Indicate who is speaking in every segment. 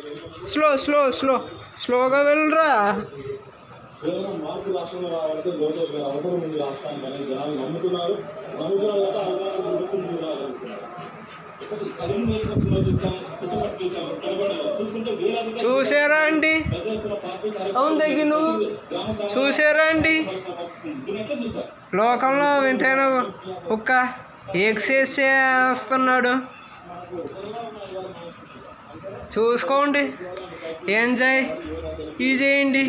Speaker 1: slow slow slow స్లోగా వెళ్ళరా
Speaker 2: కేవలం మార్పు రాష్ట్రంలో రావాలంటే లోకేష్ గారు అవసరం ఉంది రాష్ట్రానికి అనేది జనాలు నమ్ముతున్నారు నమ్ముతున్నారు కాబట్టి అవగాహన గురించి ముందుకు రాగలుగుతున్నారు ఒకటి కలుగు వేసినప్పుడు చూసాం చుట్టుపక్కల చూసాం కనబడలేదు చూసుకుంటే వేలాది
Speaker 1: చూసారా అండి
Speaker 2: ప్రజాస్తున్న పార్టీ
Speaker 1: సౌండ్ తగ్గి నువ్వు చూసారా అండి
Speaker 2: దీనెట్లా చూసారు
Speaker 1: లోకంలో వింతైన కుక్క ఎక్సైజ్ చేస్తున్నాడు చూసుకోండి ఎంజాయ్ ఇది చేయండి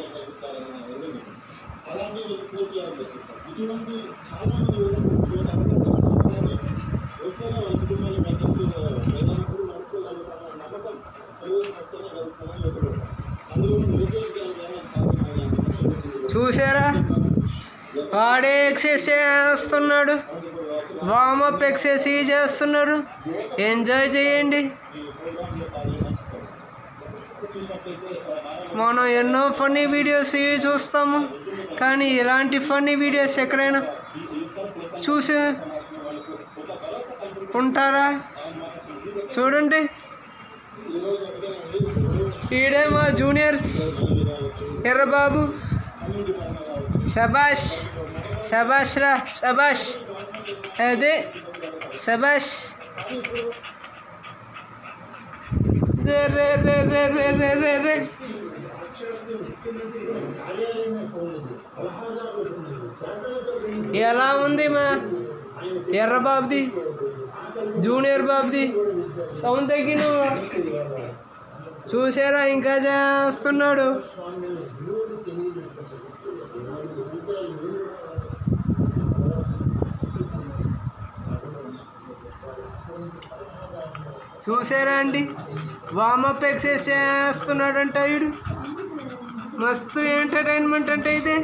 Speaker 1: చూసారా వాడే ఎక్సైజ్ చేస్తున్నాడు వామప్ ఎక్సైజ్ చేస్తున్నారు ఎంజాయ్ చేయండి మనం ఎన్నో ఫన్నీ వీడియోస్ చూస్తాము కానీ ఇలాంటి ఫన్నీ వీడియోస్ ఎక్కడైనా చూసి ఉంటారా చూడండి ఈడే మా జూనియర్ ఎర్రబాబు శబాష్ శబాష్ రా శబాష్ అదే శబాష్ రే రే రే రే రే రే రే రే ఎలా ఉంది మా ఎర్ర బాబుది జూనియర్ బాబుది సౌండ్ తగ్గి నువ్వు చూసారా ఇంకా చేస్తున్నాడు చూసారా అండి వామప్ ఎక్సైజ్ చేస్తున్నాడంట వీడు మస్తు ఎంటర్టైన్మెంట్ అంటే ఇదే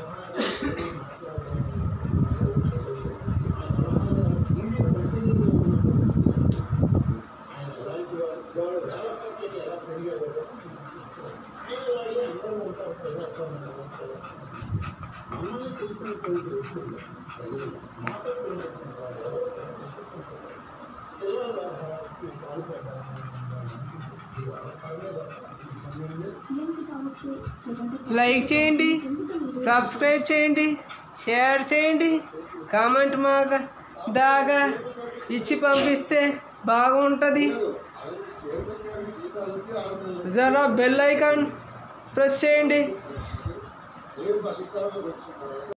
Speaker 1: లైక్ చేయండి సబ్స్క్రైబ్ చేయండి షేర్ చేయండి కామెంట్ మాగా దాగా ఇచ్చి పంపిస్తే బాగుంటుంది జరా బెల్ ఐకాన్ ప్రెస్ చేయండి